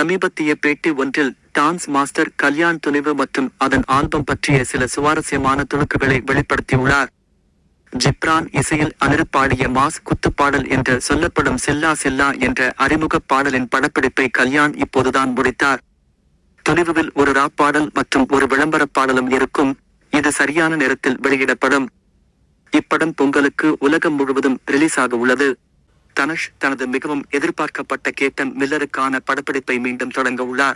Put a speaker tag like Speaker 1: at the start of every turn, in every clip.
Speaker 1: சமீபத்திய பேட்டி ஒன்றில் டான்ஸ் மாஸ்டர் கல்யாண் துணிவு மற்றும் அதன் ஆல்பம் பற்றிய சில சுவாரஸ்யமான துணுக்குகளை வெளிப்படுத்தியுள்ளார் ஜிப்ரான் இசையில் அனிருத் பாடிய மாஸ் குத்துப்பாடல் என்று சொல்லப்படும் செல்லா செல்லா என்ற அறிமுகப் பாடலின் படப்பிடிப்பை கல்யாண் இப்போதுதான் முடித்தார் துணிவுவில் ஒரு ராப் பாடல் மற்றும் ஒரு விளம்பரப் பாடலும் இருக்கும் இது சரியான நேரத்தில் வெளியிடப்படும் இப்படம் பொங்கலுக்கு உலகம் முழுவதும் ரிலீஸ் ஆக உள்ளது தனுஷ் தனது மிகவும் எதிர்பார்க்கப்பட்ட கேப்டன் மில்லருக்கான படப்பிடிப்பை மீண்டும் தொடங்க உள்ளார்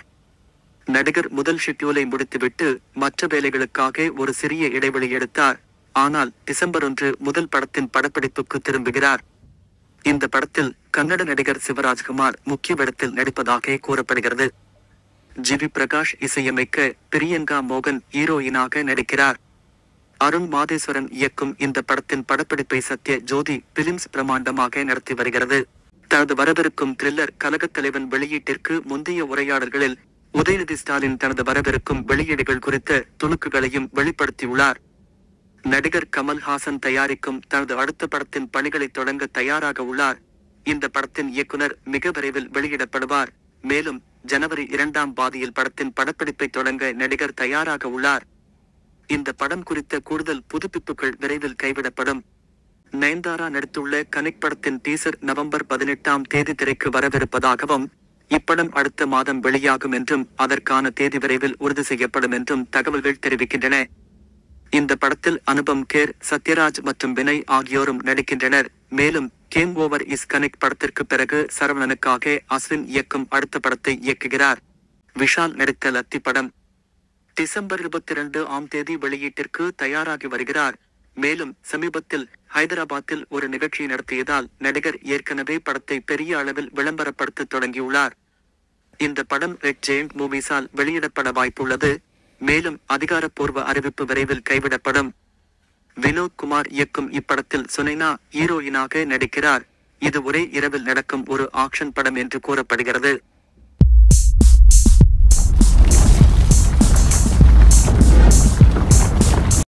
Speaker 1: நடிகர் முதல் ஷெட்யூலை முடித்துவிட்டு மற்ற வேலைகளுக்காக ஒரு சிறிய இடைவெளி எடுத்தார் ஆனால் டிசம்பர் ஒன்று முதல் படத்தின் படப்பிடிப்புக்கு திரும்புகிறார் இந்த படத்தில் கன்னட நடிகர் சிவராஜ்குமார் முக்கிய வேடத்தில் நடிப்பதாக கூறப்படுகிறது ஜிவி பிரகாஷ் இசையமைக்க பிரியங்கா மோகன் ஹீரோயினாக நடிக்கிறார் அருண் மாதேஸ்வரன் இயக்கும் இந்த படத்தின் படப்பிடிப்பை சத்ய ஜோதி பிலிம்ஸ் பிரமாண்டமாக நடத்தி வருகிறது தனது வரவிருக்கும் த்ரில்லர் கலகத் தலைவன் வெளியீட்டிற்கு முந்தைய உரையாடல்களில் உதயநிதி ஸ்டாலின் தனது வரவிருக்கும் வெளியீடுகள் குறித்த துணுக்குகளையும் வெளிப்படுத்தியுள்ளார் நடிகர் கமல்ஹாசன் தயாரிக்கும் தனது அடுத்த படத்தின் பணிகளை தொடங்க தயாராக உள்ளார் இந்த படத்தின் இயக்குனர் மிக விரைவில் வெளியிடப்படுவார் மேலும் ஜனவரி இரண்டாம் பாதியில் படத்தின் படப்பிடிப்பை தொடங்க நடிகர் தயாராக உள்ளார் இந்த படம் குறித்த கூடுதல் புதுப்பிப்புகள் விரைவில் கைவிடப்படும் நயன்தாரா நடித்துள்ள கனிக் படத்தின் டீசர் நவம்பர் பதினெட்டாம் தேதி திரைக்கு வரவிருப்பதாகவும் இப்படம் அடுத்த மாதம் வெளியாகும் என்றும் அதற்கான தேதி விரைவில் உறுதி செய்யப்படும் என்றும் தகவல்கள் தெரிவிக்கின்றன இந்த படத்தில் அனுபம் கேர் சத்யராஜ் மற்றும் வினய் ஆகியோரும் நடிக்கின்றனர் மேலும் கேம் ஓவர் இஸ் கனெக்ட் படத்திற்கு பிறகு சரவணனுக்காக அஸ்வின் இயக்கும் அடுத்த படத்தை இயக்குகிறார் விஷால் நடித்த லத்தி படம் டிசம்பர் இருபத்தி இரண்டு ஆம் தேதி வெளியீட்டிற்கு தயாராகி வருகிறார் மேலும் சமீபத்தில் ஹைதராபாத்தில் ஒரு நிகழ்ச்சி நடத்தியதால் நடிகர் ஏற்கனவே படத்தை பெரிய அளவில் விளம்பரப்படுத்த தொடங்கியுள்ளார் இந்த படம் ரெட் ஜெயண்ட் மூவிஸால் வெளியிடப்பட வாய்ப்புள்ளது மேலும் அதிகாரப்பூர்வ அறிவிப்பு விரைவில் கைவிடப்படும் வினோத் குமார் இயக்கும் இப்படத்தில் சுனைனா ஹீரோயினாக நடிக்கிறார் இது ஒரே இரவில் நடக்கும் ஒரு ஆக்ஷன் படம் என்று கூறப்படுகிறது